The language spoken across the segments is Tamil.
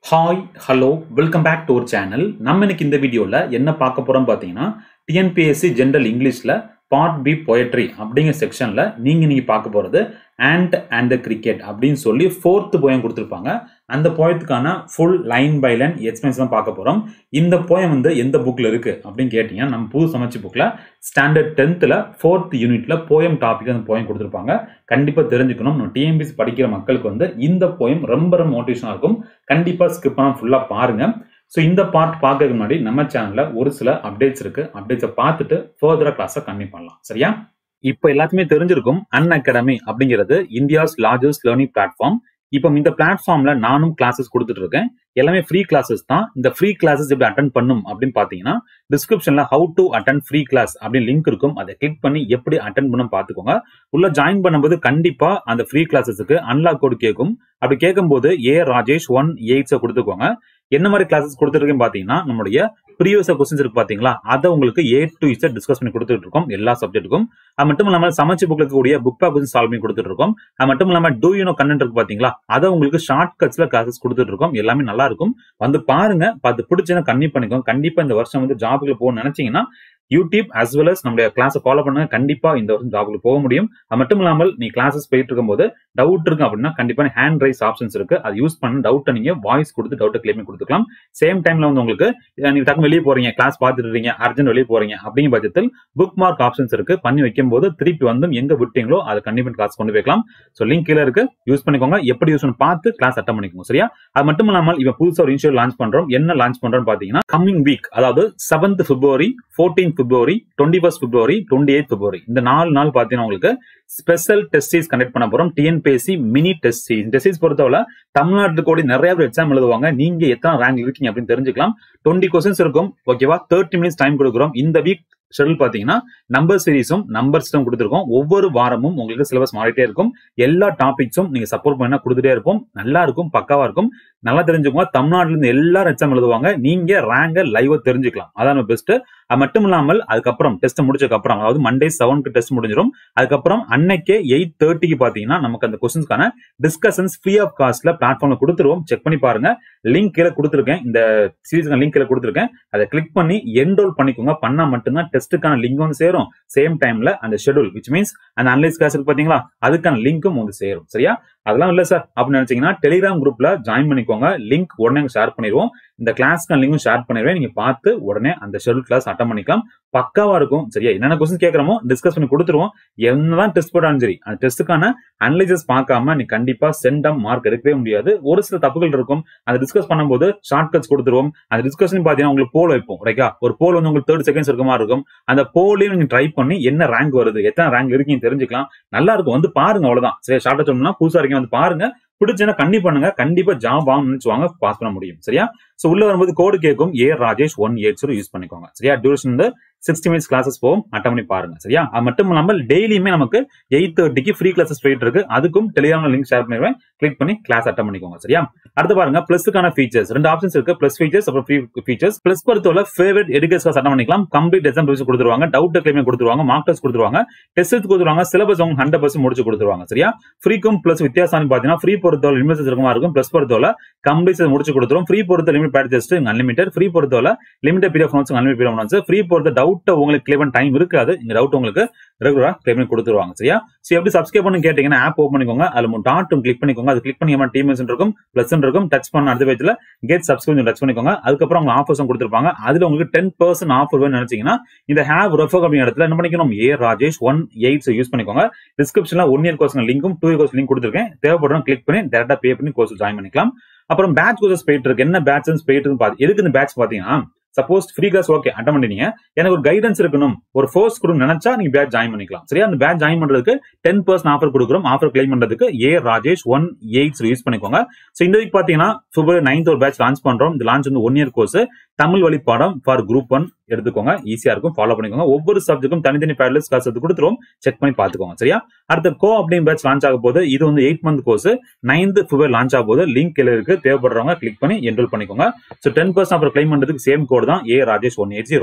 hi hello welcome back to ஒரு சேனல் நம்ம இன்னைக்கு இந்த வீடியோவில் என்ன பார்க்க போகிறோம் பார்த்தீங்கன்னா டிஎன்பிஎஸ்சி ஜென்ரல் இங்கிலீஷில் பார்ட் பி பொயட்ரி அப்படிங்கிற செக்ஷனில் நீங்கள் நீங்கள் பார்க்க போகிறது அண்ட் அண்ட் த கிரிக்கெட் அப்படின்னு சொல்லி ஃபோர்த்து போயம் கொடுத்துருப்பாங்க அந்த போயத்துக்கான full line by line explains தான் பார்க்க போகிறோம் இந்த போயம் வந்து எந்த புக்கில் இருக்குது அப்படின்னு கேட்டிங்கன்னா நம்ம புது சமைச்சு புக்கில் ஸ்டாண்டர்ட் டென்த்தில் ஃபோர்த் யூனிட்டில் போயம் டாபிக் அந்த போயம் கொடுத்துருப்பாங்க கண்டிப்பாக தெரிஞ்சுக்கணும் நம்ம டிஎம்பிசி படிக்கிற மக்களுக்கு வந்து இந்த போயம் ரொம்ப ரொம்ப மோட்டிவேஷனாக இருக்கும் கண்டிப்பாக ஸ்கிப் பண்ணால் ஃபுல்லாக பாருங்கள் ஸோ இந்த பார்ட் பார்க்கறதுக்கு முன்னாடி நம்ம சேனலில் ஒரு சில அப்டேட்ஸ் இருக்கு அப்டேட்ஸை பார்த்துட்டு ஃபர்தராக கிளாஸை கம்மி பண்ணலாம் சரியா இப்போ எல்லாத்துமே தெரிஞ்சிருக்கும் அன் அகாடமி அப்படிங்கிறது இந்தியாஸ் லார்ஜஸ்ட் லேர்னிங் பிளாட்ஃபார்ம் இப்போ இந்த பிளாட்ஃபார்ம்ல நானும் கிளாஸஸ் கொடுத்துட்டு இருக்கேன் எல்லாமே ஃப்ரீ கிளாஸஸ் தான் இந்த ஃப்ரீ கிளாஸஸ் எப்படி அட்டன் பண்ணும் அப்படின்னு பார்த்தீங்கன்னா டிஸ்கிரிப்ஷன்ல how to attend free class அப்படின்னு லிங்க் இருக்கும் அதை கிளிக் பண்ணி எப்படி அட்டன் பண்ணணும் பார்த்துக்கோங்க உள்ள ஜாயின் பண்ணும்போது கண்டிப்பா அந்த ஃப்ரீ கிளாஸஸுக்கு அன்லாக் கோடு கேட்கும் அப்படி கேட்கும்போது ஏ ராஜேஷ் ஒன் எயிட்ஸை கொடுத்துக்கோங்க என்ன மாதிரி கிளாஸஸ் கொடுத்துருக்கேன் பார்த்தீங்கன்னா நம்மளுடைய ப்ரீவியஸ் கொஸ்டின்ஸ் இருக்கு பாத்தீங்களா அதை உங்களுக்கு ஏ டு இசட் டிஸ்கஸ் பண்ணி கொடுத்துட்டு இருக்கோம் எல்லா சப்ஜெக்ட்டுக்கும் அது மட்டும் இல்லாமல் சமைச்சு புக்ல இருக்கக்கூடிய புக் பேக் கொஸ்டின் சால்வ் பண்ணி கொடுத்துட்டு இருக்கோம் அது மட்டும் இல்லாமல் டூ யூனோ கண்டென்ட் இருக்கு பாத்தீங்களா அதை உங்களுக்கு ஷார்ட் கட்ஸ்ல கிளாஸஸ் கொடுத்துட்டு இருக்கோம் எல்லாமே நல்லா இருக்கும் வந்து பாருங்க பார்த்து பிடிச்சுன்னா கண்ணி பண்ணிக்கோங்க கண்டிப்பா இந்த வருஷம் வந்து ஜாபுக்கு போகணும்னு நினைச்சீங்கன்னா யூடியூப் அஸ் வெல் அஸ் நம்மளுடைய கிளாஸை ஃபாலோ பண்ணுங்க கண்டிப்பா இந்த வருஷம் ஜாபுக்கு போக முடியும் அது மட்டும் இல்லாமல் நீ கிளாஸஸ் போயிட்டு இருக்கும்போது டவுட் இருக்கு அப்படின்னா கண்டிப்பா ஹேண்ட் ரைஸ் ஆப்ஷன்ஸ் இருக்கு அது யூஸ் பண்ணி டவுட்டை நீங்க வாய்ஸ் கொடுத்து டவுட்டை கிளைம் பண்ணி கொடுத்துக்கலாம் சேம் டைம்ல வந்து உங்களுக்கு நீங்க டக்கு வெளியே போறீங்க கிளாஸ் பார்த்துட்டு இருக்கீங்க அர்ஜென்ட் வெளியே போறீங்க அப்படிங்கிற பட்சத்தில் புக் மார்க் ஆப்ஷன்ஸ் இருக்கு பண்ணி வைக்கும் போது திருப்பி வந்து எங்க விட்டீங்களோ அதை கண்டிப்பா கிளாஸ் கொண்டு போய்க்கலாம் ஸோ லிங்க் கீழே இருக்கு யூஸ் பண்ணிக்கோங்க எப்படி யூஸ் பண்ணி பார்த்து கிளாஸ் அட்டன் பண்ணிக்கோங்க சரியா அது மட்டும் இல்லாமல் இப்போ புதுசாக ஒரு இன்ஷியல் லான்ச் பண்றோம் என்ன லான்ச் பண்றோம்னு பாத்தீங்கன்னா கம்மிங் வீக் அதாவது seventh February fourteen February twenty first February twenty eight February இந்த நாலு நாள் பார்த்தீங்கன்னா உங்களுக்கு ஸ்பெஷல் டெஸ்ட் சீஸ் கண்டக்ட் பண்ண போறோம் TNPSC mini test cheese test cheese பொறுத்தவரை தமிழ்நாட்டுக்கு கூட நிறைய பேர் எக்ஸாம் எழுதுவாங்க நீங்க எத்தனை ரேங்க் இருக்கீங்க அப்படின்னு தெரிஞ்சுக்கலாம் டுவெண்ட்டி கொஸ்டின்ஸ் இருக்கும் ஓகேவா தேர்ட்டி மினிட்ஸ் டைம் கொடுக்குறோம் இந்த வீக் ஷெடியூல் பாத்தீங்கன்னா நம்பர் சீரிஸும் நம்பர் சிஸ்டம் கொடுத்துருக்கோம் ஒவ்வொரு வாரமும் உங்களுக்கு சிலபஸ் மாறிட்டே இருக்கும் எல்லா டாபிக்ஸும் நீங்க சப்போர்ட் பண்ணா கொடுத்துட்டே இருப்போம் நல்லா இருக்கும் பக்காவா இருக்கும் நல்லா தெரிஞ்சுக்கோங்க தமிழ்நாட்டுல இருந்து எல்லாரும் எக்ஸாம் எழுதுவாங்க நீங்க ரேங்க லைவா தெரிஞ்சுக்கலாம் அதான் பெஸ்ட் அது மட்டும் இல்லாமல் அதுக்கப்புறம் டெஸ்ட் முடிச்சதுக்கு அப்புறம் அதாவது மண்டே செவனுக்கு டெஸ்ட் முடிஞ்சிடும் அதுக்கப்புறம் அன்னைக்கே எயிட் தேர்ட்டிக்கு பாத்தீங்கன்னா நமக்கு அந்த கொஸ்டின்ஸ்க்கான டிஸ்கஷன்ஸ் ஃப்ரீ ஆஃப் காஸ்ட்ல பிளாட்ஃபார்ம்ல கொடுத்துருவோம் செக் பண்ணி பாருங்க லிங்க் கீழே கொடுத்துருக்கேன் இந்த சீரீஸ்க்கான லிங்க் கீழே கொடுத்துருக்கேன் அதை கிளிக் பண்ணி என்ரோல் பண்ணிக்கோங்க பண்ணா மட்டும்தான் டெஸ்ட்டுக்கான லிங்க் வந்து சேரும் சேம் டைம்ல அந்த ஷெடியூல் விச் மீன்ஸ் அந்த அனலைஸ் கிளாஸ் இருக்கு பாத்தீங்களா அதுக்கான லிங்க்கும் வந்து சேரும் சரியா அதெல்லாம் இல்ல சார் அப்படின்னு நினைச்சீங்கன்னா டெலிகிராம் குரூப்ல ஜாயின் பண்ணிக்கோங்க லிங்க் உடனே ஷேர் பண்ணிடுவோம் இந்த கிளாஸ்க்கு லிங்கும் ஷேர் பண்ணிடுவேன் நீங்க பார்த்து உடனே அந்த ஷெடியூல் கிளாஸ் அட்டன் பண்ணிக்கலாம் பக்காவா இருக்கும் சரியா என்னென்ன கொஸ்டின் கேட்கறமோ டிஸ்கஸ் பண்ணி கொடுத்துருவோம் என்னதான் டெஸ்ட் போட்டாலும் சரி அந்த டெஸ்ட்டுக்கான அனலைசஸ் பார்க்காம நீ கண்டிப்பா சென்டம் மார்க் எடுக்கவே முடியாது ஒரு சில தப்புகள் இருக்கும் அதை டிஸ்கஸ் பண்ணும்போது ஷார்ட் கட்ஸ் கொடுத்துருவோம் அந்த டிஸ்கஷன் பாத்தீங்கன்னா உங்களுக்கு போல் வைப்போம் ரைட்டா ஒரு போல் வந்து உங்களுக்கு தேர்ட் செகண்ட்ஸ் இருக்க மாதிரி இருக்கும் அந்த போலையும் நீங்க ட்ரை பண்ணி என்ன ரேங்க் வருது எத்தனை ரேங்க் இருக்கீங்க தெரிஞ்சுக்கலாம் நல்லா இருக்கும் வந்து பாருங்க அவ்வளவுதான் சரி ஷார்ட்டா சொன்னா புதுசா இருக்கீங்க வந்து பாருங்க பிடிச்சுன்னா கண்டி பண்ணுங்க கண்டிப்பா ஜாப் ஆகணும்னு நினைச்சுவாங்க பாஸ் பண்ண முடியும் சரியா சோ உள்ள வரும்போது கோடு கேட்கும் A Rajesh one eight zero use பண்ணிக்கோங்க சரியா டியூரேஷன் வந்து சிக்ஸ்டி மினிட்ஸ் கிளாஸஸ் போகும் அட்டன் பண்ணி பாருங்க சரியா அது மட்டும் இல்லாமல் டெய்லியுமே நமக்கு எயிட் தேர்ட்டிக்கு ஃப்ரீ கிளாஸஸ் போயிட்டு இருக்கு அதுக்கும் டெலிகிராம் லிங்க் ஷேர் பண்ணிடுவேன் கிளிக் பண்ணி கிளாஸ் அட்டன் பண்ணிக்கோங்க சரியா அடுத்து பாருங்க பிளஸ்க்கான ஃபீச்சர்ஸ் ரெண்டு ஆப்ஷன்ஸ் இருக்கு பிளஸ் ஃபீச்சர்ஸ் அப்புறம் ஃப்ரீ ஃபீச்சர்ஸ் பிளஸ் பொறுத்தவரை ஃபேவரட் எடிகேஸ் கிளாஸ் அட்டன் பண்ணிக்கலாம் கம்ப்ளீட் எக்ஸாம் ரிவ்யூஸ் கொடுத்துருவாங்க டவுட் கிளைமே கொடுத்துருவாங்க மார்க் டெஸ்ட் கொடுத்துருவாங்க டெஸ்ட் கொடுத்துருவாங்க சிலபஸ் அவங்க ஹண்ட்ரட் பர்சன்ட் முடிச்சு கொடுத்துருவாங்க சரியா ஃப்ரீக்கும் பிளஸ் வித்தியாசம் பாத்தீங்கன்னா ஃப்ரீ பொறுத்தவரை லிமிட்ஸ் இருக்குமா இருக்கும் பிளஸ் பொறுத்தவரை கம்ப்ளீட் முடிச்சு கொடுத்துரும் ஃப்ரீ பொறுத்த லிமிட் பேட் டெஸ்ட் அன்லிமிட்டட் ஃப்ரீ பொறுத்தவரை limited period notes unlimit period notes free பொறுத்த டவுட் உங்களுக்கு கிளியர் டைம் இருக்காது இந்த டவுட் உங்களுக்கு ரெகுலரா கிளைம் பண்ணி கொடுத்துருவாங்க சரியா ஸோ எப்படி சப்ஸ்கிரைப் பண்ணி கேட்டீங்கன்னா ஆப் ஓப்பன் பண்ணிக்கோங்க அதுல டாட்டும் கிளிக் பண்ணிக்கோங்க அது கிளிக் பண்ணி டீம்ஸ் இருக்கும் பிளஸ் இருக்கும் டச் பண்ண அடுத்த பேஜ்ல கெட் சப்ஸ்கிரைப் டச் பண்ணிக்கோங்க அதுக்கப்புறம் அவங்க ஆஃபர்ஸும் கொடுத்துருப்பாங்க அதுல உங்களுக்கு டென் பர்சன்ட் ஆஃபர் வேணும்னு நினைச்சீங்கன்னா இந்த ஹேவ் ரெஃபர் அப்படிங்கிற இடத்துல என்ன பண்ணிக்கணும் A Rajesh one eights use பண்ணிக்கோங்க டிஸ்கிரிப்ஷன்ல ஒன் இயர் கோர்ஸ் லிங்கும் டூ இயர் கோர்ஸ் லிங்க் கொடுத்துருக்கேன் தேவைப்படுறோம் கிளிக் பண்ணி டேரக்டா பே பண்ணி கோர்ஸ் ஜாயின் பண்ணிக்கலாம் அப்புறம் பேட்ச் கோர்சஸ் போயிட்டு இருக்கு என்ன பேட்ச் போயிட்டு இருக்கு பாத்து எதுக்கு இந்த பேட்ச் பாத்தீங்கன்னா suppose free class okay attend பண்ணிட்டீங்க எனக்கு ஒரு கைடன்ஸ் இருக்கணும் ஒரு ஃபோர்ஸ் கொடுங்க நினைச்சா நீங்க பேட்ச் ஜாயின் பண்ணிக்கலாம் சரியா அந்த பேட்ச் ஜாயின் பண்றதுக்கு டென் பர்சன்ட் ஆஃபர் கொடுக்குறோம் ஆஃபர் கிளைம் பண்றதுக்கு A Rajesh one eights use பண்ணிக்கோங்க ஸோ இந்த வீக் பாத்தீங்கன்னா பிப்ரவரி நைன்த் ஒரு பேட்ச் லான்ச் பண்றோம் இந்த லான்ச் வந்து ஒன் இயர் கோர்ஸ் தமிழ் வழி பாடம் ஃபார் குரூப் ஒன் எடுத்துக்கோங்க ஈஸியா இருக்கும் ஃபாலோ பண்ணிக்கோங்க ஒவ்வொரு சப்ஜெக்டும் தனித்தனி பேட்லஸ் கிளாஸ் எடுத்து கொடுத்துருவோம் செக் பண்ணி பாத்துக்கோங்க சரியா அடுத்த கோ அப்படிங்கிற பேட்ச் லான்ச் ஆக போது இது வந்து eight month course ninth February launch ஆக போது லிங்க் கீழே இருக்கு தேவைப்படுறவங்க கிளிக் பண்ணி என்ரோல் பண்ணிக்கோங்க ஸோ டென் பர்சன்ட் அப்புறம் கிளைம் பண்றதுக்கு சேம் கோடு தான் A Rajesh one eight zero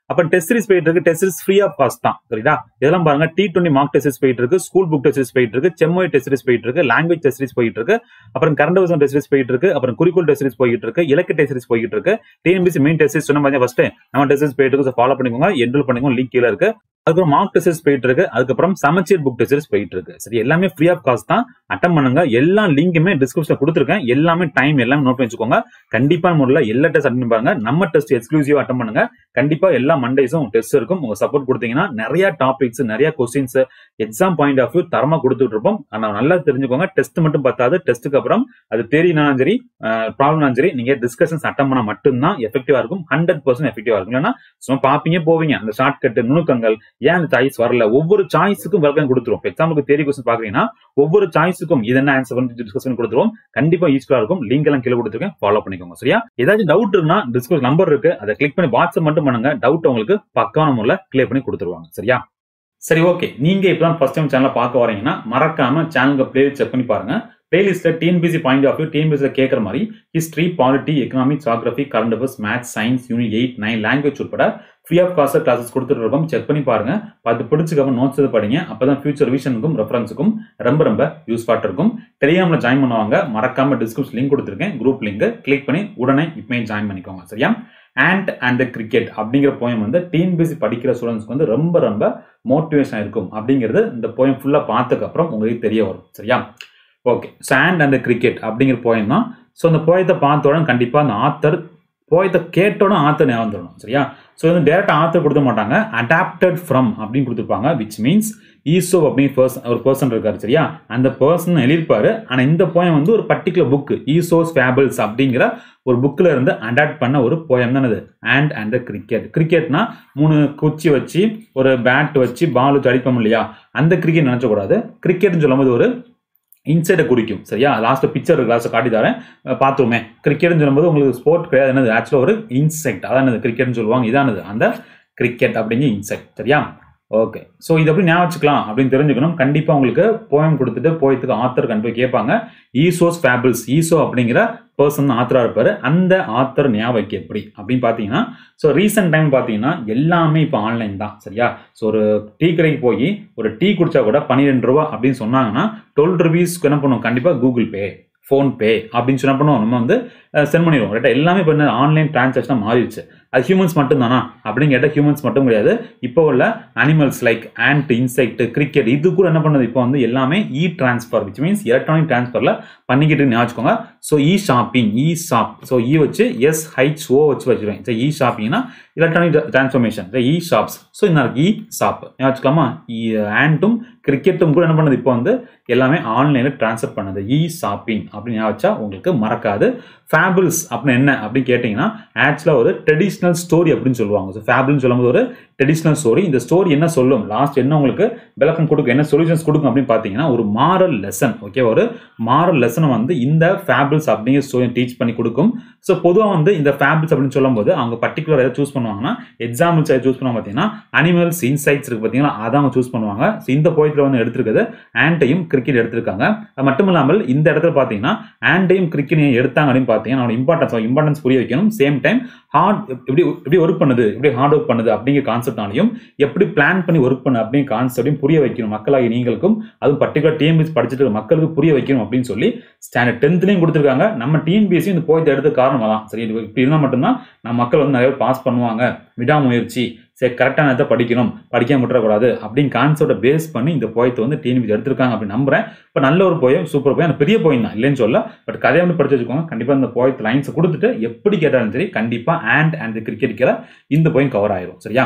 அப்புறம் டெஸ்ட் சீரிஸ் போயிட்டு இருக்கு test series free of cost தான் சரிங்களா இதெல்லாம் பாருங்க T twenty mark test series போயிட்டு இருக்கு ஸ்கூல் புக் டெஸ்ட் சீரிஸ் போயிட்டு இருக்கு செம்மொழி டெஸ்ட் சீரிஸ் போயிட்டு இருக்கு லாங்குவேஜ் டெஸ்ட் சீரிஸ் போயிட்டு இருக்கு அப்புறம் கரண்ட் அவசரம் டெஸ்ட் சீரிஸ் போயிட்டு இருக்கு அப்புறம் குறிக்கோள் டெஸ்ட் சீரிஸ் போயிட்டு இருக்கு இலக்கு டெஸ்ட் சீரிஸ் போயிட்டு இருக்கு டிஎன்பிசி மெயின் டெஸ்ட் சீரிஸ் சொன்ன மாதிரி ஃபர்ஸ்ட் நம்ம டெஸ்ட் சீரிஸ் போயிட்டு இருக்கு ஃபாலோ பண்ணிக்கோங்க என்ரோல் பண்ணிக்கோங்க லிங்க் கீழே இருக்கு அதுக்கப்புறம் மார்க் டெஸ்ட் போயிட்டு இருக்கு அதுக்கப்புறம் சமச்சீர் புக் டெஸ்ட் போயிட்டு இருக்கு சரி எல்லாமே ஃப்ரீ ஆஃப் காஸ்ட் தான் அட்டம் பண்ணுங்க எல்லா லிங்குமே டிஸ்கிரிப்ஷன் கொடுத்துருக்கேன் எல்லாமே டைம் எல்லாமே நோட் வச்சுக்கோங்க கண்டிப்பா முறையில் எல்லா டெஸ்ட் அட்டன் பாருங்க நம்ம டெஸ்ட் எக்ஸ்க்ளூசிவ் அட்டன் பண்ணுங்க கண்டிப்பா எல்லா மண்டேஸும் டெஸ்ட் இருக்கும் உங்க சப்போர்ட் கொடுத்தீங்கன்னா நிறைய டாபிக்ஸ் நிறைய questions exam point of view தரமா கொடுத்துட்டு இருப்போம் ஆனா நல்லா தெரிஞ்சுக்கோங்க டெஸ்ட் மட்டும் பார்த்தாது டெஸ்ட்டுக்கு அப்புறம் அது தெரியினாலும் சரி ப்ராப்ளம்னாலும் சரி நீங்க டிஸ்கஷன்ஸ் அட்டன் பண்ண மட்டும்தான் எஃபெக்டிவா இருக்கும் ஹண்ட்ரட் பர்சன்ட் எஃபெக்டிவா இருக்கும் இல்லைன்னா சும்மா பாப்பீங்க போவீங்க அந்த ஷார்ட் கட் நுணுக்கங்கள் ஏன் அந்த சாய்ஸ் வரல ஒவ்வொரு சாய்ஸுக்கும் வெல்கம் கொடுத்துரும் எக்ஸாம்பிளுக்கு தேரி கொஸ்டின் பாக்குறீங்கன்னா ஒவ்வொரு சாய்ஸுக்கும் இது என்ன ஆன்சர் பண்ணி டிஸ்கஸ் பண்ணி கொடுத்துருவோம் கண்டிப்பா யூஸ்ஃபுல்லா இருக்கும் லிங்க் எல்லாம் கீழே கொடுத்துருக்கேன் ஃபாலோ பண்ணிக்கோங்க சரியா ஏதாச்சும் டவுட் இருக்குன்னா டிஸ்கஸ் நம்பர் இருக்கு அதை கிளிக் பண்ணி வாட்ஸ்அப் மட்டும் பண்ணுங்க டவுட் உங்களுக்கு பக்கான முறையில் கிளியர் பண்ணி கொடுத்துருவாங்க சரியா சரி ஓகே நீங்க இப்பதான் ஃபர்ஸ்ட் டைம் சேனலை பார்க்க வரீங்கன்னா மறக்காம சேனலுக்கு பிளே செக் பண்ணி பாருங்க பிளேலிஸ்ட்ல டிஎன்பிசி பாயிண்ட் ஆஃப் வியூ டிஎன்பிசியில் கேட்குற மாதிரி history polity economic geography current affairs maths science unit eight nine language உட்பட ஃப்ரீ ஆஃப் காஸ்ட் கிளாஸஸ் கொடுத்துட்டு இருக்கோம் செக் பண்ணி பாருங்க பார்த்து பிடிச்சிக்காம நோட்ஸ் எது படிங்க அப்பதான் ஃபியூச்சர் ரிவிஷனுக்கும் ரெஃபரன்ஸுக்கும் ரொம்ப ரொம்ப யூஸ்ஃபாட் இருக்கும் டெலிகிராமில் ஜாயின் பண்ணுவாங்க மறக்காம டிஸ்கிரிப்ஷன் லிங்க் கொடுத்துருக்கேன் குரூப் லிங்க் கிளிக் பண்ணி உடனே இப்பயே ஜாயின் பண்ணிக்கோங்க சரியா அண்ட் அண்ட் கிரிக்கெட் அப்படிங்கிற போயம் வந்து டிஎன்பிசி படிக்கிற ஸ்டூடெண்ட்ஸ்க்கு வந்து ரொம்ப ரொம்ப மோட்டிவேஷன் இருக்கும் அப்படிங்கிறது இந்த போயம் ஃபுல்லாக பார்த்ததுக்கு அப்புறம் உங்களுக்கு தெரிய வரும் சரியா ஓகே ஸோ அண்ட் அந்த கிரிக்கெட் அப்படிங்கிற போயம் தான் ஸோ அந்த போயத்தை பார்த்த உடனே கண்டிப்பாக அந்த ஆத்தர் போயத்தை கேட்டோட ஆத்தர் ஞாபகம் வந்துடணும் சரியா ஸோ வந்து டேரக்ட் ஆத்தர் கொடுக்க மாட்டாங்க அடாப்டட் ஃப்ரம் அப்படின்னு கொடுத்துருப்பாங்க விச் மீன்ஸ் ஈசோ அப்படின்னு பர்சன் ஒரு பர்சன் இருக்காரு சரியா அந்த பர்சன் எழுதியிருப்பாரு ஆனால் இந்த போயம் வந்து ஒரு பர்டிகுலர் புக்கு ஈசோஸ் ஃபேபிள்ஸ் அப்படிங்கிற ஒரு புக்கில் இருந்து அடாப்ட் பண்ண ஒரு போயம் தான் இது அண்ட் அண்ட் த கிரிக்கெட் கிரிக்கெட்னா மூணு குச்சி வச்சு ஒரு பேட் வச்சு பால் வச்சு அடிப்போம் இல்லையா அந்த கிரிக்கெட் நினச்சக்கூடாது கிரிக்கெட்னு சொல்லும்போது ஒரு இன்சைடை குறிக்கும் சரியா லாஸ்ட் பிக்சர் கிளாஸ் காட்டி தரேன் பார்த்துருமே கிரிக்கெட்னு சொல்லும்போது உங்களுக்கு ஸ்போர்ட் கிடையாது என்னது ஆக்சுவலாக ஒரு இன்செக்ட் அதான் கிரிக்கெட்னு சொல்லுவாங்க இதானது அந்த கிரிக்கெட் அப்படிங்கிற இன்செக்ட் சரியா ஓகே ஸோ இது எப்படி ஞாபகம் வச்சுக்கலாம் அப்படின்னு தெரிஞ்சுக்கணும் கண்டிப்பாக உங்களுக்கு போயம் கொடுத்துட்டு போயத்துக்கு ஆத்தர் கண்டு போய் கேட்பாங்க ஈசோஸ் ஃபேபிள்ஸ் ஈசோ அப்படிங்கிற பர்சன் ஆத்தராக இருப்பார் அந்த ஆத்தர் ஞாபகம் வைக்க எப்படி அப்படின்னு பார்த்தீங்கன்னா ஸோ ரீசெண்ட் டைம் பார்த்தீங்கன்னா எல்லாமே இப்போ ஆன்லைன் தான் சரியா ஸோ ஒரு டீ கடைக்கு போய் ஒரு டீ குடிச்சா கூட பன்னிரெண்டு ரூபா அப்படின்னு சொன்னாங்கன்னா டுவெல் ருபீஸ்க்கு என்ன பண்ணுவோம் கண்டிப்பாக கூகுள் பே ஃபோன்பே அப்படின்னு சொன்ன பண்ணுவோம் நம்ம வந்து சென்ட் பண்ணிடுவோம் ரைட்டா எல்லாமே இப்போ ஆன்லைன் டிரான்சாக்ஷனாக மாறிடுச்சு அது ஹியூமன்ஸ் மட்டும் தானா அப்படின்னு கேட்டால் ஹியூமன்ஸ் மட்டும் கிடையாது இப்போ உள்ள animals like ant insect cricket இது கூட என்ன பண்ணுது இப்போ வந்து எல்லாமே e transfer which means electronic டிரான்ஸ்ஃபரில் பண்ணிக்கிட்டு ஞாபகம் so e shopping e shop so e வச்சு எஸ் ஹைச் ஓ வச்சு வச்சுருவேன் ஸோ இ ஷாப்பிங்னா electronic transformation e shops so இந்த இ ஷாப் ஞாபகம் ஆண்டும் கிரிக்கெட்டும் கூட என்ன பண்ணுது இப்போ வந்து எல்லாமே ஆன்லைனில் ட்ரான்ஸ்ஃபர் பண்ணுது இ ஷாப்பிங் அப்படின்னு வச்சா உங்களுக்கு மறக்காது ஃபேபிள்ஸ் அப்படின்னு என்ன அப்படின்னு கேட்டிங்கன்னா ஆக்சுவலாக ஒரு ட்ரெடிஷ்னல் ஸ்டோரி அப்படின்னு சொல்லுவாங்க ஸோ ஃபேபிள்னு சொல்லும்போது ஒரு ட்ரெடிஷ்னல் ஸ்டோரி இந்த ஸ்டோரி என்ன சொல்லும் லாஸ்ட் என்ன உங்களுக்கு விளக்கம் கொடுக்கும் என்ன சொல்யூஷன்ஸ் கொடுக்கும் அப்படின்னு பார்த்தீங்கன்னா ஒரு மாரல் லெசன் ஓகே ஒரு மாரல் லெசனை வந்து இந்த ஃபேபிள்ஸ் அப்படிங்கிற ஸ்டோரி டீச் பண்ணி கொடுக்கும் ஸோ பொதுவாக வந்து இந்த ஃபேபிள்ஸ் அப்படின்னு சொல்லும்போது அவங்க பர்டிகுலர் எதை சூஸ் பண்ணுவாங்கன்னா எக்ஸாம்பிள்ஸ் எதை சூஸ் பண்ணுவாங்க பார்த்தீங்கன்னா அனிமல்ஸ் இன்சைட்ஸ் இருக்கு பார்த்தீங்கன்னா அதான் அவங்க சூஸ் பண்ணுவாங்க ஸோ இந்த போயத்தில் வந்து எடுத்திருக்கிறது ஆண்டையும் கிரிக்கெட் எடுத்திருக்காங்க அது மட்டும் இல்லாமல் இந்த இடத்துல பார்த்தீங்கன்னா ஆண்டையும் கிரிக்கெட்டையும் எடுத்தாங்க அப்படின்னு பார்த்தீங்கன்னா அவனோட இம்பார்ட்டன்ஸ் இம்பார்ட்டன்ஸ் புரிய வைக்கணும் சேம் டைம் ஹார்ட் எப்படி எப்படி ஒர்க் பண்ணுது எப்படி ஹார்ட் ஒர்க் பண்ணுது அப்படிங்கிற கான்செப்ட்னாலையும் எப்படி பிளான் பண்ணி ஒர்க் பண்ணு அப்படிங்கிற கான்செப்டையும் புரிய வைக்கணும் மக்களாகி நீங்களுக்கும் அதுவும் பர்டிகுலர் டிஎம்பிஎஸ் படிச்சுட்டு இருக்க மக்களுக்கு புரிய வைக்கணும் அப்படின்னு சொல்லி ஸ்டாண்டர்ட் டென்த்லையும் கொடுத்துருக்காங்க நம்ம டிஎன்பிஎஸ்சி இந்த போயத்தை எடுத்து காரணமாக தான் சரி இது இப்படி இருந்தால் மட்டும்தான் நம்ம மக்கள் வந்து நிறைய பாஸ் பண்ணுவாங்க விடாமுயற்சி சரி கரெக்டான இதை படிக்கணும் படிக்காம விட்டுறக்கூடாது அப்படின்னு கான்செப்டை பேஸ் பண்ணி இந்த போயத்தை வந்து டிஎன்பிஎஸ் எடுத்திருக்காங்க அப்படின்னு நம்புறேன் இப்போ நல்ல ஒரு போயம் சூப்பர் போயம் அந்த பெரிய போயம் தான் இல்லைன்னு சொல்ல பட் கதையை வந்து படிச்சு வச்சுக்கோங்க கண்டிப்பாக இந்த போயத்து லைன்ஸை கொடுத்துட்டு எப்படி கேட்டாலும் சரி கண்டிப்பாக அண்ட் அண்ட் கிரிக்கெட் கீழே இந்த போயம் கவர் ஆயிரும் சரியா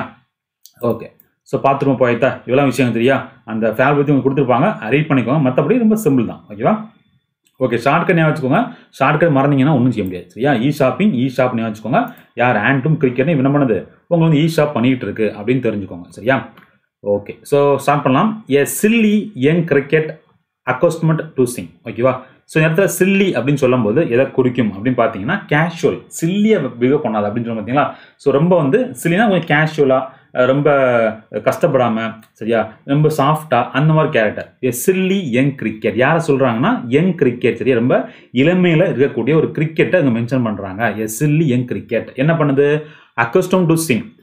ஓகே ஸோ பார்த்துருவோம் போயத்தா இவ்வளோ விஷயம் தெரியா அந்த ஃபேல் பற்றி உங்களுக்கு கொடுத்துருப்பாங்க ரீட் பண்ணிக்கோங்க மற்றபடி ரொம்ப சிம்பிள் தான் ஓகேவா ஓகே ஷார்ட்கட் ஞாபகம் வச்சுக்கோங்க ஷார்ட்கட் மறந்தீங்கன்னா ஒன்றும் செய்ய முடியாது சரியா இ ஷாப்பிங் இ ஷாப் ஞாபகம் வச்சுக்கோங்க யார் ஆண்டும் கிரிக்கெட்டும் என்ன பண்ணுது உங்களுக்கு வந்து இ ஷாப் பண்ணிகிட்டு இருக்கு அப்படின்னு தெரிஞ்சுக்கோங்க சரியா ஓகே ஸோ ஸ்டார்ட் பண்ணலாம் a silly young cricket accustomed to sing ஓகேவா ஸோ இந்த இடத்துல சில்லி அப்படின்னு சொல்லும்போது எதை குறிக்கும் அப்படின்னு பார்த்தீங்கன்னா கேஷுவல் சில்லியாக பிஹேவ் பண்ணாது அப்படின்னு சொல்லி பார்த்தீங்களா ஸோ ரொம்ப வந்து சில்லினா கொஞ்சம் கேஷுவலாக ரொம்ப கஷ்டப்படாமல் சரியா ரொம்ப சாஃப்டாக அந்த மாதிரி character a silly young cricket யாரை சொல்கிறாங்கன்னா யங் கிரிக்கெட் சரியா ரொம்ப இளமையில் இருக்கக்கூடிய ஒரு கிரிக்கெட்டை அங்கே மென்ஷன் பண்ணுறாங்க எ சில்லி யங் கிரிக்கெட் என்ன பண்ணுது accustom to sing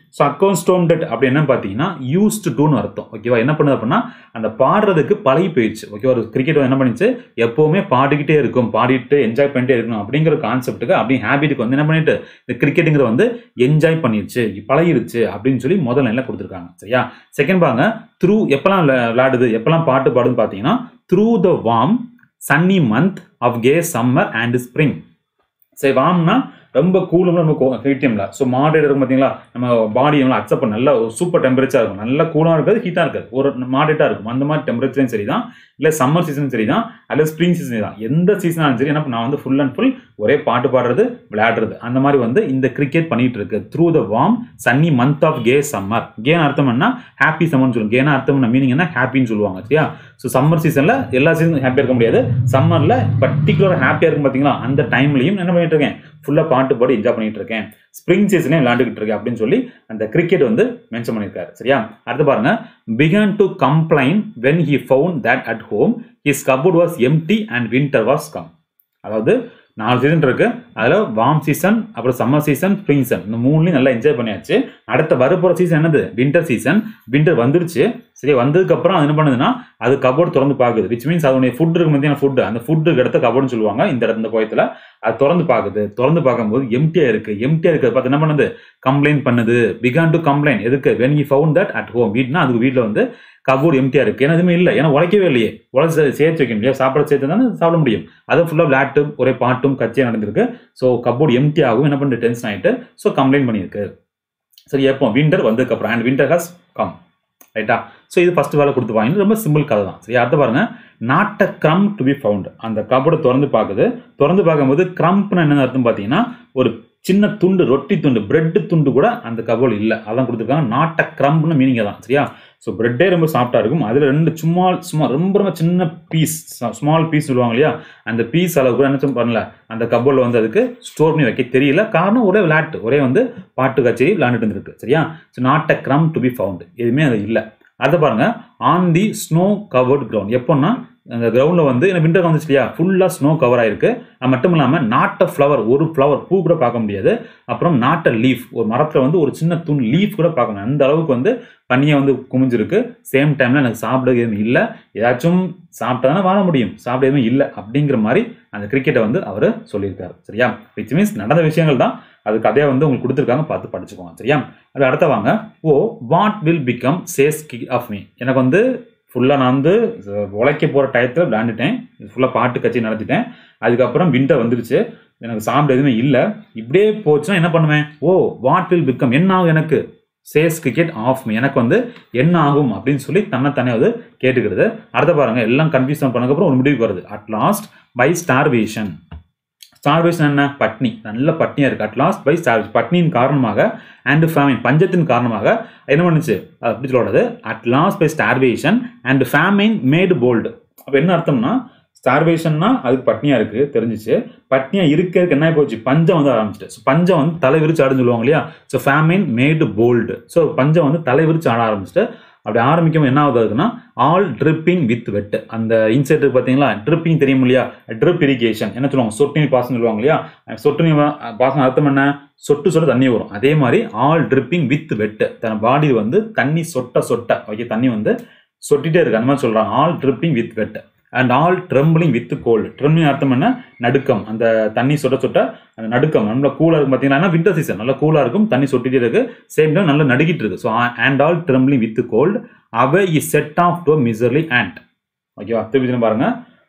so accustomed அப்படி என்ன பார்த்தீங்கன்னா யூஸ்ட் டூன்னு அர்த்தம் ஓகேவா என்ன பண்ணுது அப்படின்னா அந்த பாடுறதுக்கு பழகி போயிடுச்சு ஓகேவா ஒரு கிரிக்கெட் என்ன பண்ணிச்சு எப்போவுமே பாடிக்கிட்டே இருக்கும் பாடிட்டு என்ஜாய் பண்ணிட்டே இருக்கணும் அப்படிங்கிற கான்செப்ட்டுக்கு அப்படி ஹேபிட்டுக்கு வந்து என்ன பண்ணிட்டு இந்த கிரிக்கெட்டுங்கிற வந்து என்ஜாய் பண்ணிருச்சு பழகிருச்சு அப்படின்னு சொல்லி முதல் லைனில் கொடுத்துருக்காங்க சரியா செகண்ட் பாருங்க த்ரூ எப்பெல்லாம் விளா- விளையாடுது எப்பெல்லாம் பாட்டு பாடுதுன்னு பார்த்தீங்கன்னா through the warm sunny month of கே சம்மர் அண்ட் ஸ்ப்ரிங் சரி வாம்னா ரொம்ப கூலும் ரொம்ப ஹீட்டியம்ல ஸோ மாடரேட் இருக்கும் பார்த்தீங்களா நம்ம பாடி எல்லாம் அக்செப்ட் பண்ண நல்ல சூப்பர் டெம்பரேச்சர் இருக்கும் நல்ல கூலாக இருக்காது ஹீட்டாக இருக்காது ஒரு மாடரேட்டாக இருக்கும் அந்த மாதிரி டெம்பரேச்சரும் சரி தான் இல்லை சம்மர் சீசனும் சரி தான் அல்ல ஸ்ப்ரிங் சீசன் தான் எந்த சீசனாலும் சரி என்ன நான் வந்து ஃபுல் அண்ட் ஃபுல் ஒரே பாட்டு பாடுறது விளையாடுறது அந்த மாதிரி வந்து இந்த கிரிக்கெட் பண்ணிட்டு இருக்கு through the warm sunny month of கே சம்மர் கேன் அர்த்தம் என்ன ஹாப்பி சம்மர்னு சொல்லுவாங்க கேனா அர்த்தம் மீனிங் என்ன ஹாப்பின்னு சொல்லுவாங்க சரியா ஸோ சம்மர் சீசனில் எல்லா சீசனும் ஹாப்பியாக இருக்க முடியாது சம்மரில் பர்டிகுலர் ஹாப்பியாக இருக்கும் பார்த்தீங்களா அந்த டைம்லையும் என்ன பண்ணிட்டு இருக்கேன் ஃபுல்லாக பாட்டு பாடி என்ஜாய் பண்ணிட்டு இருக்கேன் ஸ்ப்ரிங் சீசனே விளையாண்டுக்கிட்டு இருக்கேன் அப்படின்னு சொல்லி அந்த கிரிக்கெட் வந்து மென்ஷன் பண்ணியிருக்காரு சரியா அடுத்து பாருங்க began to complain when he found that at home his cupboard was empty and winter was come அதாவது நாலு சீசன் இருக்கு அதில் வார்ம் சீசன் அப்புறம் சம்மர் சீசன் ஸ்ப்ரிங் சீசன் இந்த மூணுலையும் நல்லா என்ஜாய் பண்ணியாச்சு அடுத்த வரப்போகிற சீசன் என்னது வின்டர் சீசன் வின்டர் வந்துருச்சு சரி வந்ததுக்கப்புறம் அது என்ன பண்ணுதுன்னா அது கபோர்டு திறந்து பார்க்குது விச் மீன்ஸ் அதனுடைய ஃபுட் இருக்கு மத்தியான ஃபுட் அந்த ஃபுட்டுக்கு இடத்த கபோர்டுன்னு சொல்லுவாங்க இந்த இடத்துல இந்த கோயத்தில் அது திறந்து பார்க்குது திறந்து பார்க்கும்போது எம்டியா இருக்கு எம்டியா இருக்கு பார்த்து என்ன பண்ணுது கம்ப்ளைண்ட் பண்ணுது பிகான் டு கம்ப்ளைண்ட் எதுக்கு when you found that at home வீட்னா அதுக்கு வீட்டில் வந்து கபோர்டு எம்டியா இருக்கு ஏன்னா எதுவுமே இல்லை ஏன்னா உழைக்கவே இல்லையே உழைச்சி சேர்த்து வைக்க முடியாது சாப்பாடு சேர்த்து தானே சாப்பிட முடியும் அது ஃபுல்லாக விளையாட்டும் ஒரே பாட்டும் கட்சியாக நடந்திருக்கு ஸோ கபோர்டு எம்டி ஆகும் என்ன பண்ணிட்டு டென்ஷன் ஆகிட்டு ஸோ கம்ப்ளைண்ட் பண்ணியிருக்கு சரி எப்போ வின்டர் வந்ததுக்கப்புறம் அண்ட் வின்டர் ஹாஸ் கம் ரைட்டா ஸோ இது ஃபர்ஸ்ட் வேலை கொடுத்து வாங்கி ரொம்ப சிம்பிள் கதை தான் சரி அடுத்து பாருங்க not a crumb to be found அந்த கபோர்டை திறந்து பார்க்குது திறந்து பார்க்கும்போது க்ரம்ப்னு என்ன அர்த்தம் பார்த்தீங்கன்னா ஒரு சின்ன துண்டு ரொட்டி துண்டு பிரெட் துண்டு கூட அந்த கபோர்டு இல்லை அதான் கொடுத்துருக்காங்க நாட் அ க்ரம்ப்னு மீனிங் தான் சரியா ஸோ பிரெட்டே ரொம்ப சாஃப்டாக இருக்கும் அதில் ரெண்டு சும்மா சும்மா ரொம்ப ரொம்ப சின்ன பீஸ் ஸ்மால் பீஸ் சொல்லுவாங்க இல்லையா அந்த பீஸ் அளவு கூட என்ன பண்ணல அந்த கபோர்டில் வந்து அதுக்கு ஸ்டோர் பண்ணி வைக்க தெரியல காரணம் ஒரே விளையாட்டு ஒரே வந்து பாட்டு கச்சேரி விளையாண்டுட்டு இருந்திருக்கு சரியா so not a crumb to be found எதுவுமே அது இல்லை அதை பாருங்க on the snow covered ground எப்போன்னா அந்த கிரவுண்டில் வந்து எனக்கு விண்டர் வந்துச்சு இல்லையா ஃபுல்லாக ஸ்னோ கவர் ஆயிருக்கு அது மட்டும் இல்லாமல் நாட் அ ஃப்ளவர் ஒரு ஃப்ளவர் பூ கூட பார்க்க முடியாது அப்புறம் நாட் அ லீஃப் ஒரு மரத்தில் வந்து ஒரு சின்ன துண் லீஃப் கூட பார்க்க முடியாது அந்த அளவுக்கு வந்து பனியை வந்து குமிஞ்சிருக்கு சேம் டைமில் எனக்கு சாப்பிட எதுவும் இல்லை ஏதாச்சும் சாப்பிட்டா தானே வாழ முடியும் சாப்பிட எதுவும் இல்லை அப்படிங்கிற மாதிரி அந்த கிரிக்கெட்டை வந்து அவர் சொல்லியிருக்காரு சரியா விச் மீன்ஸ் நடந்த விஷயங்கள் தான் அது கதையை வந்து உங்களுக்கு கொடுத்துருக்காங்க பார்த்து படிச்சுக்கோங்க சரியா அது அடுத்த வாங்க oh what will become says கி ஆஃப் மீ எனக்கு வந்து ஃபுல்லாக நான் வந்து உழைக்க போகிற டயத்தில் விளையாண்டுட்டேன் ஃபுல்லாக பாட்டு கட்சி நடத்திட்டேன் அதுக்கப்புறம் விண்டர் வந்துருச்சு எனக்கு சாப்பிட எதுவுமே இல்லை இப்படியே போச்சுன்னா என்ன பண்ணுவேன் ஓ வாட் வில் பிகம் என்ன ஆகும் எனக்கு சேஸ் கிரிக்கெட் ஆஃப் மீ எனக்கு வந்து என்ன ஆகும் அப்படின்னு சொல்லி தன்னை தனியாக வந்து கேட்டுக்கிறது அடுத்த பாருங்க எல்லாம் கன்ஃபியூஷன் பண்ணதுக்கப்புறம் ஒரு முடிவுக்கு வருது at last by starvation starvation என்ன பட்னி நல்ல பட்னியாக இருக்குது அட் லாஸ்ட் பை ஸ்டார் பட்னியின் காரணமாக அண்ட் ஃபேமின் பஞ்சத்தின் காரணமாக என்ன பண்ணுச்சு அது அப்படி சொல்லக்கூடாது at last by starvation and famine made bold அப்போ என்ன அர்த்தம்னா ஸ்டார்வேஷன்னா அதுக்கு பட்னியாக இருக்குது தெரிஞ்சிச்சு பட்னியாக இருக்கிறதுக்கு என்ன போச்சு பஞ்சம் வந்து ஆரம்பிச்சிட்டு ஸோ பஞ்சம் வந்து தலை விரிச்சு ஆடுன்னு சொல்லுவாங்க இல்லையா so famine made bold so பஞ்சம் வந்து தலை விரிச்சு ஆட ஆரம்பிச்சிட்டு அப்படி ஆரம்பிக்கும் என்ன ஆகுதுன்னா ஆல் ட்ரிப்பிங் வித் வெட் அந்த இன்செட் பார்த்தீங்களா ட்ரிப்பிங் தெரியும் இல்லையா ட்ரிப் இரிகேஷன் என்ன சொல்லுவாங்க சொட்டு நீர் பாசனம் சொல்லுவாங்க இல்லையா சொட்டு நீர் பாசனம் அர்த்தம் என்ன சொட்டு சொட்டு தண்ணி வரும் அதே மாதிரி ஆல் ட்ரிப்பிங் வித் வெட் தன் பாடி வந்து தண்ணி சொட்ட சொட்ட ஓகே தண்ணி வந்து சொட்டிட்டே இருக்கு அந்த மாதிரி சொல்றாங்க all dripping with wet and all trembling with cold trembling அர்த்தம் என்ன நடுக்கம் அந்த தண்ணி சொட்ட சொட்ட அந்த நடுக்கம் நல்லா கூலாக இருக்கும் பார்த்தீங்கன்னா விண்டர் சீசன் நல்லா கூலாக இருக்கும் தண்ணி சொட்டிட்டே இருக்கு சேம் டைம் நல்லா நடுக்கிட்டு இருக்கு so and all trembling with cold away is set off to miserly ant ஓகேவா திருப்பி பாருங்க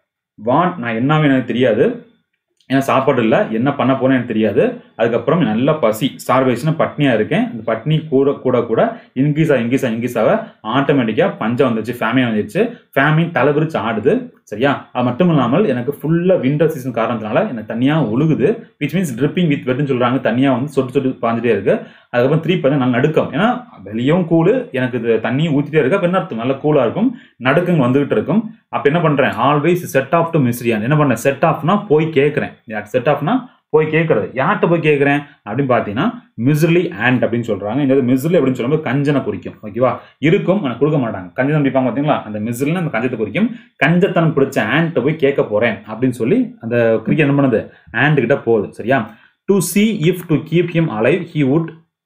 வாட் நான் என்னவே எனக்கு தெரியாது ஏன்னா சாப்பாடு இல்லை என்ன பண்ண போறேன்னு எனக்கு தெரியாது அதுக்கப்புறம் நல்ல பசி ஸ்டார்வேஷன் பட்னியாக இருக்கேன் அந்த பட்னி கூட கூட கூட இன்க்ரீஸ் ஆக இன்க்ரீஸ் ஆக இன்க்ரீஸ் ஆக ஆட்டோமேட்டிக்காக பஞ்சம் வந்துச்சு ஃபேமிலி வந்துச்சு ஃபேமிலி தலைவிரிச்சு ஆடுது சரியா அது மட்டும் இல்லாமல் எனக்கு ஃபுல்லாக விண்டர் சீசன் காரணத்தினால எனக்கு தனியாக ஒழுகுது விச் மீன்ஸ் ட்ரிப்பிங் வித் வெட்னு சொல்கிறாங்க தனியாக வந்து சொட்டு சொட்டு பாஞ்சிட்டே இருக்கு அதுக்கப்புறம் த்ரீ பார்த்தா நல்ல நடுக்கம் ஏன்னா வெளியும் கூழு எனக்கு இது தண்ணியும் ஊற்றிட்டே இருக்கு அப்போ என்ன அர்த்தம் நல்ல கூலாக இருக்கும் நடுக்கங்க வந்துகிட்டு இருக்கும் அப்போ என்ன பண்ணுறேன் ஆல்வேஸ் செட் ஆஃப் டு மிஸ்ரியான் என்ன பண்ணுறேன் செட் ஆஃப்னா போய் கேட்குறேன் செட் ஆஃப்னா போய் கேட்கறது யார்கிட்ட போய் கேட்குறேன் அப்படின்னு பார்த்தீங்கன்னா மிஸ்லி ஆண்ட் அப்படின்னு சொல்றாங்க இந்த மிஸ்லி அப்படின்னு சொல்லும்போது கஞ்சனை குறிக்கும் ஓகேவா இருக்கும் ஆனால் கொடுக்க மாட்டாங்க கஞ்சனம் பிடிப்பாங்க பார்த்தீங்களா அந்த மிஸ்லின்னு அந்த கஞ்சத்தை குறிக்கும் கஞ்சத்தனம் பிடிச்ச ஆண்ட்டை போய் கேட்க போறேன் அப்படின்னு சொல்லி அந்த கிரிக்கெட் என்ன பண்ணுது ஆண்ட் கிட்ட போகுது சரியா to see if to keep him alive he would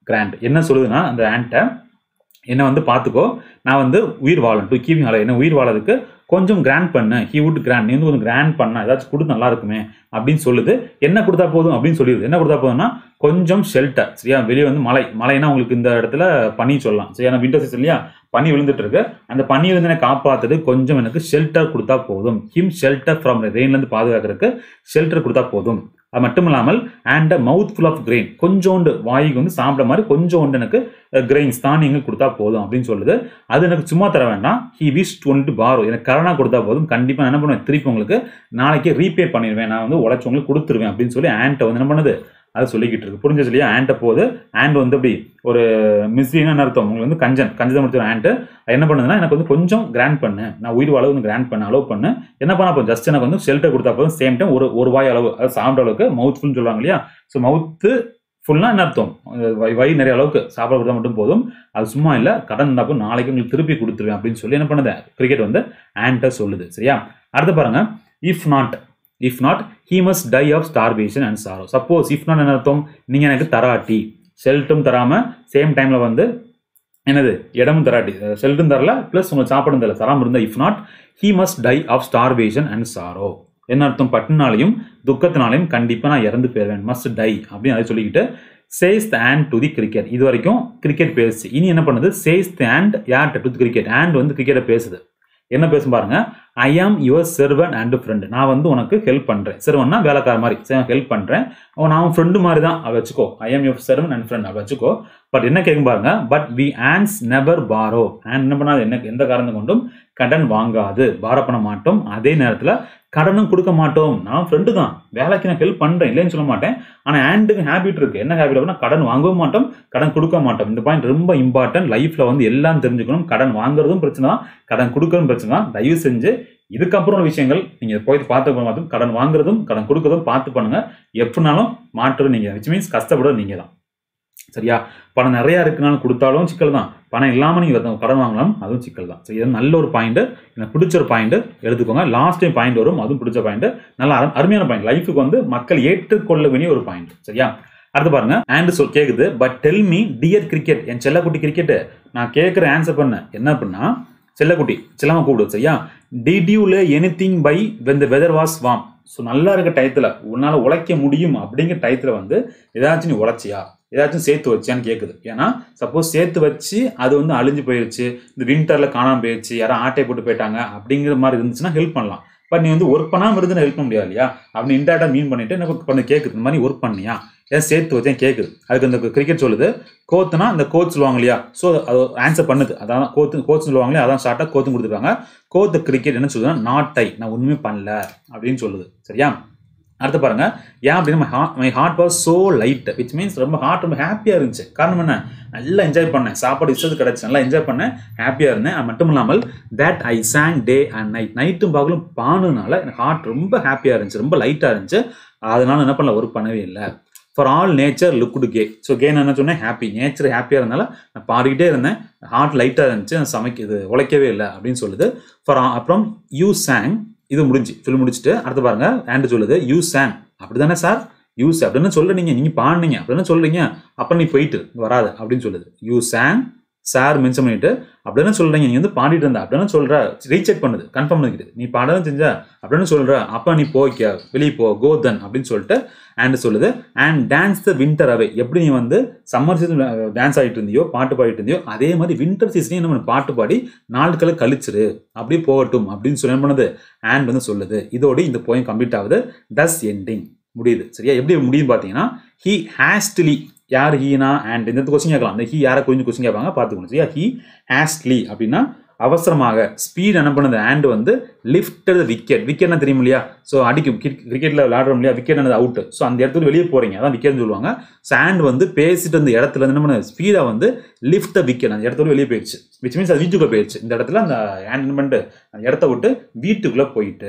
grant என்ன சொல்லுதுன்னா அந்த ஆண்ட்டை என்னை வந்து பார்த்துக்கோ நான் வந்து உயிர் வாழணும் டு கீவிங் அலை என்ன உயிர் வாழறதுக்கு கொஞ்சம் கிராண்ட் பண்ணு ஹி வுட் கிராண்ட் நீ வந்து கொஞ்சம் கிராண்ட் பண்ண ஏதாச்சும் கொடுத்து நல்லா இருக்குமே அப்படின்னு சொல்லுது என்ன கொடுத்தா போதும் அப்படின்னு சொல்லிடுது என்ன கொடுத்தா போதும்னா கொஞ்சம் ஷெல்டர் சரியா வெளியே வந்து மழை மழைனா உங்களுக்கு இந்த இடத்துல பனி சொல்லலாம் சரியா விண்டர் சீசன் இல்லையா பனி விழுந்துட்டு இருக்கு அந்த பனி வந்து எனக்கு காப்பாத்துட்டு கொஞ்சம் எனக்கு ஷெல்டர் கொடுத்தா போதும் ஹிம் ஷெல்டர் ஃப்ரம் ரெயின்லேருந்து பாதுகாக்கிறதுக்கு ஷெல்டர் கொடுத்தா போதும் அது மட்டும் இல்லாமல் and a mouthful of grain கொஞ்சோண்டு வாய்க்கு வந்து சாப்பிட மாதிரி கொஞ்சோண்டு எனக்கு கிரெயின்ஸ் தானியங்கள் கொடுத்தா போதும் அப்படின்னு சொல்லுது அது எனக்கு சும்மா தர வேண்டாம் ஹி விஷ் டுவெண்ட்டி பாரோ எனக்கு கரணா கொடுத்தா போதும் கண்டிப்பாக என்ன பண்ணுவேன் திருப்பி உங்களுக்கு நாளைக்கு ரீபே பண்ணிடுவேன் நான் வந்து உழைச்சவங்களுக்கு கொடுத்துருவேன் அப்படின்னு சொல்லி ஆண்ட்டை வந்து என்ன பண்ணுது அதை சொல்லிக்கிட்டு இருக்கு புரிஞ்சது இல்லையா ஆண்ட்டை போகுது ஆண்ட் வந்து அப்படி ஒரு மிஸ்ஸின்னு அர்த்தம் உங்களுக்கு வந்து கஞ்சன் கஞ்சதை முடிச்ச ஆண்ட்டு என்ன பண்ணுதுன்னா எனக்கு வந்து கொஞ்சம் கிராண்ட் பண்ணு நான் உயிர் அளவு வந்து கிராண்ட் பண்ண அலோவ் பண்ணு என்ன பண்ண போதும் ஜஸ்ட் எனக்கு வந்து ஷெல்டர் கொடுத்தா போதும் சேம் டைம் ஒரு ஒரு வாய் அளவு அதாவது சாப்பிட்ற அளவுக்கு மவுத் ஃபுல்னு சொல்லுவாங்க இல்லையா ஸோ மவுத்து ஃபுல்லாக என்ன அர்த்தம் வய் வயிறு நிறைய அளவுக்கு சாப்பிட கொடுத்தா மட்டும் போதும் அது சும்மா இல்லை கடன் இருந்தாப்போ நாளைக்கு உங்களுக்கு திருப்பி கொடுத்துருவேன் அப்படின்னு சொல்லி என்ன பண்ணுது கிரிக்கெட் வந்து ஆண்ட்டை சொல்லுது சரியா அடுத்து பாருங்க if not if not he must die of starvation and sorrow suppose if not என்ன அர்த்தம் நீங்கள் எனக்கு தராட்டி ஷெல்ட்டும் தராமல் சேம் டைமில் வந்து என்னது இடமும் தராட்டி ஷெல்ட்டும் தரல ப்ளஸ் உங்களுக்கு சாப்பிடும் தரல தராமல் இருந்தால் if not he must die of starvation and sorrow என்ன அர்த்தம் பட்டுனாலையும் துக்கத்தினாலையும் கண்டிப்பாக நான் இறந்து போயிடுவேன் மஸ்ட் டை அப்படின்னு அதை சொல்லிக்கிட்டு says the ant to the cricket இது வரைக்கும் கிரிக்கெட் பேசுச்சு இனி என்ன பண்ணுது சேஸ் த ஆண்ட் யார்ட் டு கிரிக்கெட் ஆண்ட் வந்து கிரிக்கெட்டை பேசுது என்ன பேசும் பாருங்க ஐ ஆம் யுவர் செர்வன் அண்ட் ஃப்ரெண்டு நான் வந்து உனக்கு ஹெல்ப் பண்ணுறேன் செர்வன்னா வேலைக்கார மாதிரி ஹெல்ப் பண்ணுறேன் நான் ஃப்ரெண்டு மாதிரி தான் அவ வச்சுக்கோ ஐ ஆம் யுவர் செர்வன் அண்ட் ஃப்ரெண்ட் அவ வச்சுக்கோ பட் என்ன கேட்கும் பாருங்க but we ants never borrow and என்ன பண்ணாது என்ன எந்த காரணம் கொண்டும் கடன் வாங்காது பார பண்ண மாட்டோம் அதே நேரத்தில் கடனும் கொடுக்க மாட்டோம் நான் ஃப்ரெண்டு தான் வேலைக்கு நான் ஹெல்ப் பண்ணுறேன் இல்லைன்னு சொல்ல மாட்டேன் ஆனால் ஹேண்டுக்கு ஹேபிட் இருக்கு என்ன ஹேபிட் அப்படின்னா கடன் வாங்கவும் மாட்டோம் கடன் கொடுக்க மாட்டோம் இந்த பாயிண்ட் ரொம்ப இம்பார்ட்டன்ட் லைஃப்ல வந்து எல்லாம் தெரிஞ்சுக்கணும் கடன் வாங்குறதும் பிரச்சனை தான் கடன் கொடுக்கறதும் பிரச்சனை தான் தயவு செஞ்சு இதுக்கப்புறம் உள்ள விஷயங்கள் நீங்க போய் பார்த்து பார்த்தும் கடன் வாங்குறதும் கடன் கொடுக்கறதும் பார்த்து பண்ணுங்க எப்படினாலும் மாற்றம் நீங்க விச் மீன்ஸ் கஷ்டப்படுறது நீங்க தான் சரியா பணம் நிறைய இருக்குனாலும் கொடுத்தாலும் சிக்கல் தான் பணம் இல்லாமல் நீங்கள் கடன் வாங்கலாம் அதுவும் சிக்கல் தான் சரி இது நல்ல ஒரு பாயிண்ட் எனக்கு பிடிச்ச ஒரு பாயிண்ட் எடுத்துக்கோங்க லாஸ்ட் டைம் பாயிண்ட் வரும் அதுவும் பிடிச்ச பாயிண்ட் நல்ல அரு- அருமையான பாயிண்ட் லைஃபுக்கு வந்து மக்கள் ஏற்றுக்கொள்ள வேண்டிய ஒரு பாயிண்ட் சரியா அடுத்து பாருங்க ஆண்ட் சொல் கேக்குது but tell me dear cricket என் செல்லக்குட்டி கிரிக்கெட் நான் கேட்குற ஆன்சர் பண்ண என்ன அப்படின்னா செல்லக்குட்டி செல்லமா கூப்பிடு சரியா did you lay anything by when the weather was warm so நல்லா இருக்க டயத்தில் உன்னால் உழைக்க முடியும் அப்படிங்கிற டயத்தில் வந்து ஏதாச்சும் நீ உழைச்சியா ஏதாச்சும் சேர்த்து வச்சியான்னு கேட்குது ஏன்னா சப்போஸ் சேர்த்து வச்சு அது வந்து அழிஞ்சு போயிடுச்சு இந்த வின்டரில் காணாமல் போயிடுச்சு யாரும் ஆட்டை போட்டு போயிட்டாங்க அப்படிங்கிற மாதிரி இருந்துச்சுன்னா ஹெல்ப் பண்ணலாம் பட் நீ வந்து ஒர்க் பண்ணாமல் இருந்து ஹெல்ப் பண்ண முடியாது இல்லையா அப்படின்னு இன்டேரக்டாக மீன் பண்ணிட்டு என்ன பண்ண கேட்குது இந்த மாதிரி ஒர்க் பண்ணியா ஏன் சேர்த்து வச்சேன் கேட்குது அதுக்கு இந்த கிரிக்கெட் சொல்லுது கோத்துனா இந்த கோச் சொல்லுவாங்க இல்லையா ஸோ அது ஆன்சர் பண்ணுது அதான் கோத்து கோச் சொல்லுவாங்க இல்லையா அதான் ஷார்ட்டாக கோத்தும் கொடுத்துருக்காங்க கோத்து கிரிக்கெட் என்ன சொல்லுதுன்னா நாட் டை நான் ஒன்றுமே பண்ணல அப்படின்னு சொல்லுது சரியா அடுத்து பாருங்க ஏன் அப்படின்னா my heart was so light which means ரொம்ப ஹார்ட் ரொம்ப ஹாப்பியாக இருந்துச்சு காரணம் என்ன நல்லா என்ஜாய் பண்ணேன் சாப்பாடு இஷ்டத்து கிடச்சி நல்லா என்ஜாய் பண்ணேன் ஹாப்பியாக இருந்தேன் அது மட்டும் இல்லாமல் that I sang day and night நைட்டும் பகலும் பானுனால எனக்கு ஹார்ட் ரொம்ப ஹாப்பியாக இருந்துச்சு ரொம்ப லைட்டாக இருந்துச்சு அதனால என்ன பண்ணல ஒர்க் பண்ணவே இல்லை for all nature looked gay so கேன் என்ன சொன்னேன் ஹாப்பி நேச்சர் ஹாப்பியாக இருந்தால நான் பாடிக்கிட்டே இருந்தேன் ஹார்ட் லைட்டாக இருந்துச்சு நான் சமைக்க இது உழைக்கவே இல்லை அப்படின்னு சொல்லுது ஃபார் அப்புறம் யூ சாங் இது முடிஞ்சு சொல்லி முடிச்சுட்டு அடுத்து பாருங்க ஆண்டு சொல்லுது யூ சாங் அப்படிதானே சார் யூஸ் அப்படின்னு சொல்றீங்க நீங்க பாடுனீங்க அப்படின்னு சொல்றீங்க அப்ப நீ போயிட்டு வராது அப்படின்னு சொல்லுது யூ சாங் சார் மென்ஷன் பண்ணிட்டு அப்படின்னு சொல்றீங்க நீ வந்து பாடிட்டு இருந்த அப்படின்னு சொல்ற ரீசெக் பண்ணுது கன்ஃபார்ம் பண்ணிக்கிட்டு நீ பாடதான் செஞ்ச அப்படின்னு சொல்ற அப்ப நீ போய்க்க வெளியே போ கோ தன் அப்படின்னு சொல்லிட்டு அண்ட் சொல்லுது and dance the winter away எப்படி நீ வந்து சம்மர் சீசன் டான்ஸ் ஆகிட்டு இருந்தியோ பாட்டு பாடிட்டு இருந்தியோ அதே மாதிரி வின்டர் சீசனையும் நம்ம பாட்டு பாடி நாட்களை கழிச்சிரு அப்படியே போகட்டும் அப்படின்னு சொல்லி என்ன பண்ணுது அண்ட் வந்து சொல்லுது இதோட இந்த போயம் கம்ப்ளீட் ஆகுது தஸ் எண்டிங் முடியுது சரியா எப்படி முடியும் பார்த்தீங்கன்னா ஹி ஹேஸ்ட்லி யார் ஹீனா அண்ட் இந்த கொஸ்டின் கேட்கலாம் அந்த ஹீ யாரை குறிஞ்சு கொஸ்டின் கேட்பாங்க பார்த்துக்கணும் சரியா ஹீ ஹேஸ்ட்லி அப்படின்னா அவசரமாக ஸ்பீட் என்ன பண்ணுது அண்ட் வந்து லிஃப்டட் விக்கெட் விக்கெட்னா தெரியும் இல்லையா ஸோ அடிக்கும் கிரிக்கெட்டில் விளையாடுறோம் இல்லையா விக்கெட் என்னது அவுட் ஸோ அந்த இடத்துல வெளியே போறீங்க அதான் விக்கெட்னு சொல்லுவாங்க ஸோ அண்ட் வந்து பேசிட்டு அந்த இடத்துல இருந்து என்ன பண்ணுது ஸ்பீடாக வந்து லிஃப்ட் த விக்கெட் அந்த இடத்துல வெளியே போயிடுச்சு விச் மீன்ஸ் அது வீட்டுக்குள்ளே போயிடுச்சு இந்த இடத்துல அந்த ஹேண்ட் என்ன பண்ணிட்டு அந்த இடத்த விட்டு வீட்டுக்குள்ளே போயிட்டு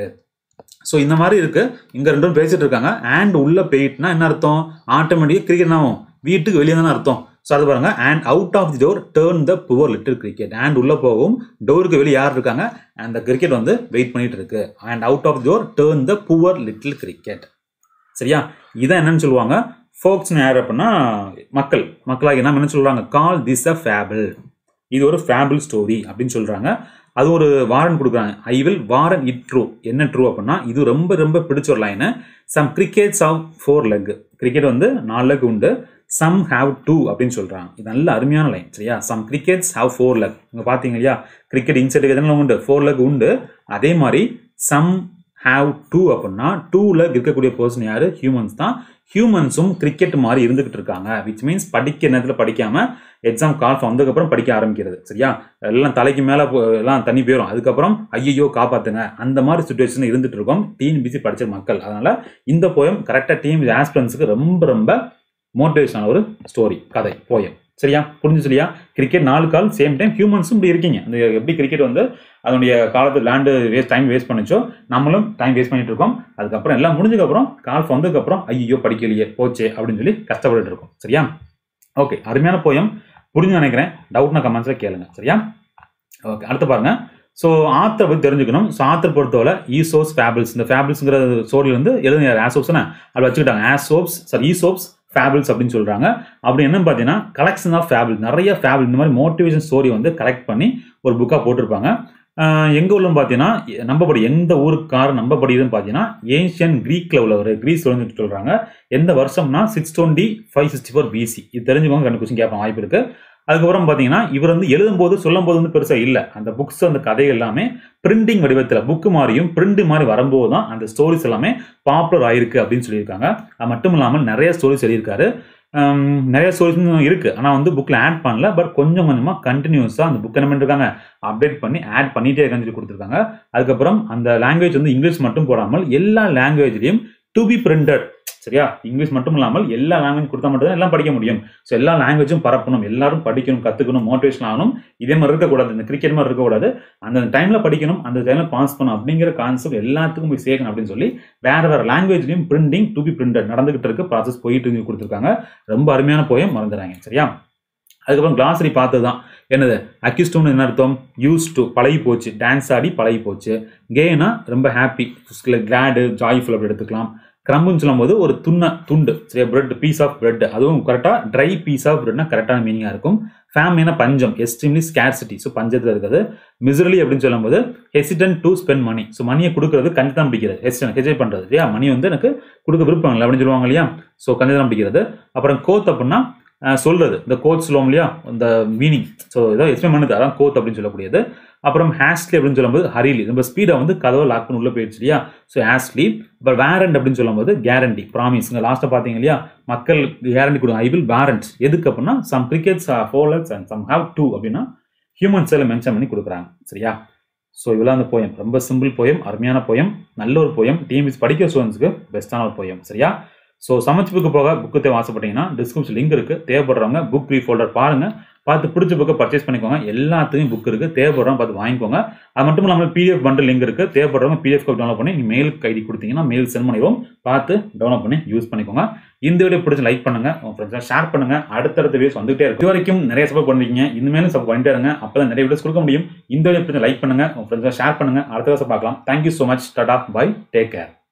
ஸோ இந்த மாதிரி இருக்கு இங்க ரெண்டு பேரும் பேசிட்டு இருக்காங்க அண்ட் உள்ள போயிட்டுனா என்ன அர்த்தம் ஆட்டோமேட்டிக்காக கிரிக்கெட் ஆகும் வீட்டுக்கு வெளியே தானே அர்த்தம் ஸோ அது பாருங்க and out of the door turned the poor little cricket and உள்ள போகும் டோருக்கு வெளியே யார் இருக்காங்க அந்த கிரிக்கெட் வந்து வெயிட் பண்ணிட்டு இருக்கு and out of the door turned the poor little cricket சரியா இதான் என்னன்னு சொல்லுவாங்க ஃபோக்ஸ்னு யார் அப்படின்னா மக்கள் மக்களாக என்ன என்ன சொல்கிறாங்க கால் திஸ் அ ஃபேபிள் இது ஒரு ஃபேபிள் ஸ்டோரி அப்படின்னு சொல்கிறாங்க அது ஒரு வாரன் கொடுக்குறாங்க I will warrant it true என்ன ட்ரூ அப்படின்னா இது ரொம்ப ரொம்ப பிடிச்ச ஒரு line some crickets of four leg cricket வந்து நாலு லெக் உண்டு சம் ஹாவ் டூ அப்படின்னு சொல்கிறாங்க இது நல்ல அருமையான லைன் சரியா some crickets have four leg இங்கே பார்த்தீங்க இல்லையா கிரிக்கெட் இன்சைட் எதனால உண்டு ஃபோர் லெக் உண்டு அதே மாதிரி சம் ஹாவ் டூ அப்படின்னா டூவில் இருக்கக்கூடிய பர்சன் யார் ஹியூமன்ஸ் தான் ஹியூமன்ஸும் கிரிக்கெட் மாதிரி இருந்துகிட்டு இருக்காங்க விச் மீன்ஸ் படிக்கிற நேரத்தில் படிக்காமல் எக்ஸாம் கால் வந்ததுக்கப்புறம் படிக்க ஆரம்பிக்கிறது சரியா எல்லாம் தலைக்கு மேலே எல்லாம் தண்ணி போயிடும் அதுக்கப்புறம் ஐயோ காப்பாத்துங்க அந்த மாதிரி சுச்சுவேஷன் இருந்துட்டு இருக்கோம் டிஎன்பிசி படிச்ச மக்கள் அதனால இந்த போயம் கரெக்டாக டீம் ஆஸ்பிரன்ஸுக்கு ரொம்ப ரொம்ப மோட்டிவேஷனான ஒரு ஸ்டோரி கதை போயம் சரியா புரிஞ்சு சரியா கிரிக்கெட் நாலு கால் சேம் டைம் ஹியூமன்ஸும் இப்படி இருக்கீங்க அந்த எப்படி கிரிக்கெட் வந்து அதனுடைய காலத்து லேண்டு வேஸ்ட் டைம் வேஸ்ட் பண்ணிச்சோ நம்மளும் டைம் வேஸ்ட் பண்ணிட்டு இருக்கோம் அதுக்கப்புறம் எல்லாம் முடிஞ்சதுக்கப்புறம் கால் வந்ததுக்கப்புறம் ஐயோ படிக்கலையே போச்சே அப்படின்னு சொல்லி கஷ்டப்பட்டு இருக்கோம் சரியா ஓகே அருமையான போயம் புரிஞ்சு நினைக்கிறேன் டவுட்னா கமெண்ட்ஸில் கேளுங்க சரியா ஓகே அடுத்து பாருங்க ஸோ ஆத்தரை பற்றி தெரிஞ்சுக்கணும் ஸோ ஆத்தர் பொறுத்தவரை ஈசோப்ஸ் ஃபேபிள்ஸ் இந்த ஃபேபிள்ஸ்ங்கிற ஸ்டோரியில் வந்து எழுதுங்க ஆசோப்ஸ்னா அப்படி வச்சுக்கிட்டாங்க ஆசோப்ஸ் சாரி ஈசோப்ஸ் ஃபேபிள்ஸ் அப்படின்னு சொல்கிறாங்க அப்படி என்னன்னு பார்த்தீங்கன்னா கலெக்ஷன் ஆஃப் ஃபேபிள் நிறைய ஃபேபிள் இந்த மாதிரி மோட்டிவேஷன் ஸ்டோரி வந்து கலெக்ட் பண்ணி ஒரு புக்காக போட்டிருப்பாங்க எங்கள் ஊரில் பார்த்தீங்கன்னா நம்பப்படி எந்த ஊருக்காரர் நம்பப்படுதுன்னு பார்த்தீங்கன்னா ஏன்ஷியன் க்ரீக்கில் உள்ளவர் க்ரீஸ் வந்து சொல்கிறாங்க எந்த வருஷம்னா six twenty five sixty four BC இது தெரிஞ்சுக்கோங்க ரெண்டு கொஸ்டின் கேட்பாங்க வாய்ப்பு இருக்குது அதுக்கப்புறம் பார்த்தீங்கன்னா இவர் வந்து எழுதும்போது சொல்லும் போது வந்து பெருசாக இல்லை அந்த புக்ஸ் அந்த கதை எல்லாமே பிரிண்டிங் வடிவத்தில் புக்கு மாதிரியும் பிரிண்ட் மாதிரி வரும்போது தான் அந்த ஸ்டோரிஸ் எல்லாமே பாப்புலர் ஆயிருக்கு அப்படின்னு சொல்லியிருக்காங்க அது மட்டும் இல்லாமல் நிறைய ஸ்டோரிஸ் எழுதியிருக்காரு நிறைய ஸ்டோரிஸ் இருக்குது ஆனால் வந்து புக்கில் ஆட் பண்ணல பட் கொஞ்சம் கொஞ்சமாக கண்டினியூஸாக அந்த புக் என்ன பண்ணிருக்காங்க அப்டேட் பண்ணி ஆட் பண்ணிகிட்டே இருக்கான்னு சொல்லி கொடுத்துருக்காங்க அதுக்கப்புறம் அந்த லாங்குவேஜ் வந்து இங்கிலீஷ் மட்டும் போடாமல் எல்லா லாங்குவேஜ்லையும் டு பி பிரிண்டட் சரியா இங்கிலீஷ் மட்டும் இல்லாமல் எல்லா லாங்குவேஜ் கொடுத்தா மட்டும் தான் எல்லாம் படிக்க முடியும் ஸோ எல்லா லாங்குவேஜும் பரப்பணும் எல்லாரும் படிக்கணும் கற்றுக்கணும் மோட்டிவேஷன் ஆகணும் இதே மாதிரி இருக்கக்கூடாது இந்த கிரிக்கெட் மாதிரி இருக்கக்கூடாது அந்த டைமில் படிக்கணும் அந்த டைமில் பாஸ் பண்ணணும் அப்படிங்கிற கான்செப்ட் எல்லாத்துக்கும் போய் சேர்க்கணும் அப்படின்னு சொல்லி வேற வேற லாங்குவேஜ்லையும் பிரிண்டிங் டு பி பிரிண்டட் நடந்துகிட்டு இருக்கு ப்ராசஸ் போயிட்டு இருக்கு கொடுத்துருக்காங்க ரொம்ப அருமையான போயம் மறந்துடுறாங்க சரியா அதுக்கப்புறம் கிளாஸரி பார்த்தது தான் என்னது அக்யூஸ்டோன்னு என்ன அர்த்தம் யூஸ் டு பழகி போச்சு டான்ஸ் ஆடி பழகி போச்சு கேனா ரொம்ப ஹாப்பி கிளாடு ஜாய்ஃபுல் அப்படி எடுத்துக்கலாம் கிரம்புன்னு சொல்லும்போது ஒரு துண்ண துண்டு சரியா பிரெட் பீஸ் ஆஃப் பிரெட் அதுவும் கரெக்டாக ட்ரை பீஸ் ஆஃப் பிரெட்னா கரெக்டான மீனிங்காக இருக்கும் ஃபேமிலினா பஞ்சம் எஸ்ட்ரீம்லி ஸ்கேர்சிட்டி ஸோ பஞ்சத்தில் இருக்குது மிசரலி அப்படின்னு சொல்லும்போது hesitant to spend money so மணியை கொடுக்குறது கஞ்சி தான் பிடிக்கிறது ஹெசிடன் ஹெஜை பண்ணுறது இல்லையா மணி வந்து எனக்கு கொடுக்க விருப்பம் இல்லை அப்படின்னு சொல்லுவாங்க இல்லையா ஸோ கஞ்சி தான் பிடிக்கிறது அப்புறம் கோத் அப்படின்னா சொல்றது இந்த கோத் சொல்லுவோம் இல்லையா இந்த மீனிங் ஸோ ஏதோ எக்ஸ்பிளைன் பண்ணுது அதான் கோத் அப்படின்னு சொல்லக்கூடியது அப்புறம் ஹேஸ்லி அப்படின்னு சொல்லும்போது ஹரிலி ரொம்ப ஸ்பீடாக வந்து கதவை லாக் பண்ணி உள்ள போயிடுச்சு இல்லையா ஸோ ஹேஸ்லி அப்புறம் வேரண்ட் அப்படின்னு சொல்லும்போது கேரண்டி ப்ராமிஸ் இங்கே லாஸ்ட்டாக பார்த்தீங்க இல்லையா மக்கள் கேரண்டி கொடுங்க ஐ வில் வேரண்ட் எதுக்கு அப்படின்னா சம் கிரிக்கெட்ஸ் ஃபோலர்ஸ் அண்ட் சம் ஹாவ் டூ அப்படின்னா ஹியூமன்ஸ் எல்லாம் மென்ஷன் பண்ணி கொடுக்குறாங்க சரியா ஸோ இவ்வளோ அந்த போயம் ரொம்ப சிம்பிள் போயம் அருமையான போயம் நல்ல ஒரு போயம் டிஎம்பிஸ் படிக்கிற ஸ்டூடெண்ட்ஸ்க்கு பெஸ்ட்டான ஒரு போயம் சரியா ஸோ சமைச்சு புக்கு போக புக்கு தேவை ஆசைப்பட்டீங்கன்னா டிஸ்கிரிப்ஷன் லிங்க் இருக்குது தேவைப்படுறவங்க புக் ப்ரீ ஃபோல்டர் பாருங்கள் பார்த்து பிடிச்ச புக்கை பர்ச்சேஸ் பண்ணிக்கோங்க எல்லாத்துக்கும் புக் இருக்குது தேவைப்படுறவங்க பார்த்து வாங்கிக்கோங்க அது மட்டும் இல்லாமல் பிடிஎஃப் பண்டில் லிங்க் இருக்குது தேவைப்படுறவங்க பிடிஎஃப் டவுன்லோட் பண்ணி நீங்கள் மெயில் ஐடி கொடுத்தீங்கன்னா மெயில் சென்ட் பண்ணிடுவோம் பார்த்து டவுன்லோட் பண்ணி யூஸ் பண்ணிக்கோங்க இந்த வீடியோ பிடிச்சி லைக் பண்ணுங்க உங்கள் ஃப்ரெண்ட்ஸ் ஷேர் பண்ணுங்க அடுத்தடுத்த வீடியோஸ் வந்துகிட்டே இருக்கு இது வரைக்கும் நிறைய சப்போர்ட் பண்ணிருக்கீங்க இனிமேலும் சப்போர்ட் பண்ணிட்டே இருங்க அப்போ தான் நிறைய வீடியோஸ் கொடுக்க முடியும் இந்த வீடியோ பிடிச்சி லைக் பண்ணுங்க உங்கள் ஃப்ரெண்ட்ஸ் ஷேர் பண்ணுங்க அடுத்த வருஷம் பார்க்கலாம் thank you so much tata bye take care